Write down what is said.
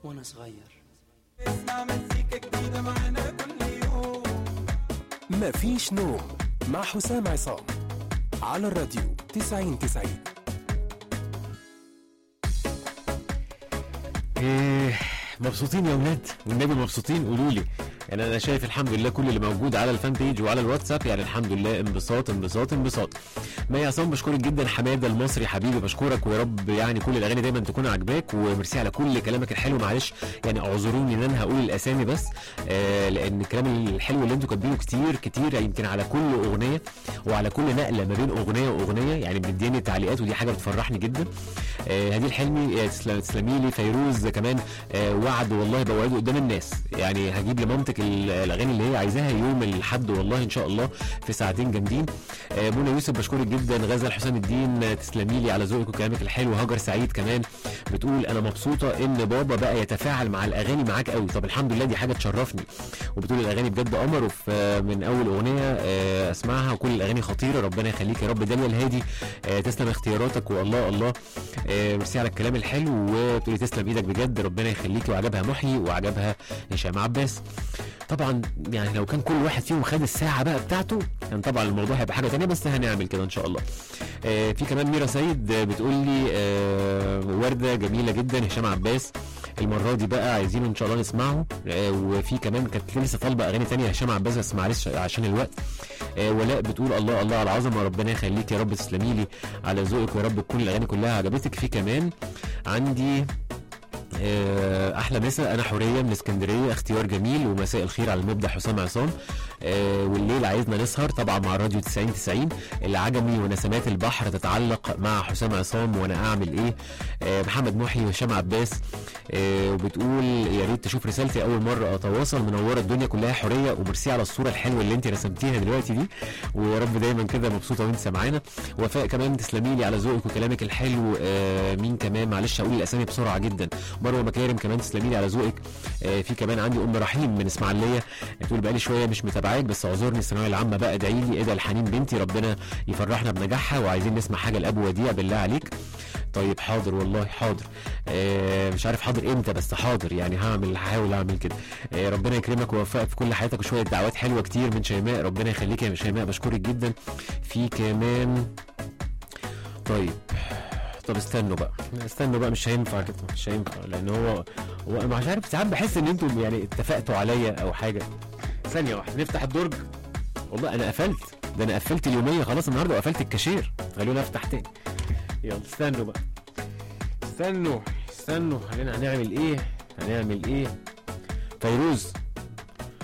وانا صغير اسمع مزيكا جديدة معانا كل يوم مفيش نوم مع حسام عصام على الراديو 90 90 إيه مبسوطين يا ولاد والنبي مبسوطين قولوا لي يعني انا شايف الحمد لله كل اللي موجود على الفان بيج وعلى الواتساب يعني الحمد لله انبساط انبساط انبساط مي عصام بشكرك جدا حماده المصري حبيبي بشكرك ويا رب يعني كل الاغاني دايما تكون عاجباك وميرسي على كل كلامك الحلو معلش يعني اعذروني ان انا هقول الاسامي بس آه لان الكلام الحلو اللي انتوا كاتبينه كتير كتير يمكن على كل اغنيه وعلى كل نقله ما بين اغنيه واغنيه يعني بتديني تعليقات ودي حاجه بتفرحني جدا آه هدي الحلمي آه، تسلم- تسلمي لي فيروز كمان آه وعد والله بوعده قدام الناس يعني هجيب لمامتك ال- الاغاني اللي هي عايزاها يوم الاحد والله ان شاء الله في ساعتين جامدين آه منى يوسف بشكرك جدا غزل حسام الدين آه، تسلمي لي على ذوقك وكلامك الحلو هاجر سعيد كمان بتقول انا مبسوطه ان بابا بقى يتفاعل مع الاغاني معاك قوي طب الحمد لله دي حاجه تشرفني وبتقول الاغاني بجد قمر وفي آه، من اول اغنيه آه، اسمعها وكل الاغاني خطيره ربنا يخليك يا رب داليا الهادي آه، تسلم اختياراتك والله الله آه، ميرسي على الكلام الحلو وبتقولي تسلم ايدك بجد ربنا يخليكي وعجبها محيي وعجبها هشام عباس طبعا يعني لو كان كل واحد فيهم خد الساعه بقى بتاعته كان طبعا الموضوع هيبقى حاجه تانية بس هنعمل كده ان شاء الله آه في كمان ميرا سيد آه، بتقول لي آه ورده جميله جدا هشام عباس المره دي بقى عايزين ان شاء الله نسمعه آه وفي كمان كانت لسه طالبه اغاني تانية هشام عباس بس معلش عشان الوقت آه ولاء بتقول الله الله على العظمه ربنا يخليك يا رب تسلمي لي على ذوقك ويا رب تكون الاغاني كلها عجبتك في كمان عندي آه، احلى مسا انا حوريه من اسكندريه اختيار جميل ومساء الخير على المبدع حسام عصام آه، والليل عايزنا نسهر طبعا مع راديو 90 90 اللي عجبني ونسمات البحر تتعلق مع حسام عصام وانا اعمل ايه آه، محمد محي وهشام عباس آه، وبتقول يا ريت تشوف رسالتي اول مره اتواصل منوره الدنيا كلها حوريه وميرسي على الصوره الحلوه اللي انت رسمتيها دلوقتي دي ويا رب دايما كده مبسوطه وانت سامعانا وفاء كمان تسلمي لي على ذوقك وكلامك الحلو آه، مين كمان معلش هقول الاسامي بسرعه جدا مروه مكارم كمان تسلمي لي على ذوقك آه، في كمان عندي ام رحيم من اسماعيليه بتقول بقالي شويه مش متابعاك بس اعذرني الثانويه العامه بقى ادعي لي ادعي لحنين بنتي ربنا يفرحنا بنجاحها وعايزين نسمع حاجه لابو وديع بالله عليك طيب حاضر والله حاضر آه مش عارف حاضر امتى بس حاضر يعني هعمل هحاول اعمل كده آه ربنا يكرمك ويوفقك في كل حياتك وشويه دعوات حلوه كتير من شيماء ربنا يخليك يا شيماء بشكرك جدا في كمان طيب طب استنوا بقى استنوا بقى مش هينفع كده مش هينفع لان هو هو مش عارف ساعات بحس ان انتم يعني اتفقتوا عليا او حاجه ثانيه واحده نفتح الدرج والله انا قفلت ده انا قفلت اليوميه خلاص النهارده وقفلت الكاشير خلونا افتح تاني يلا استنوا بقى استنوا استنوا خلينا هنعمل ايه هنعمل ايه فيروز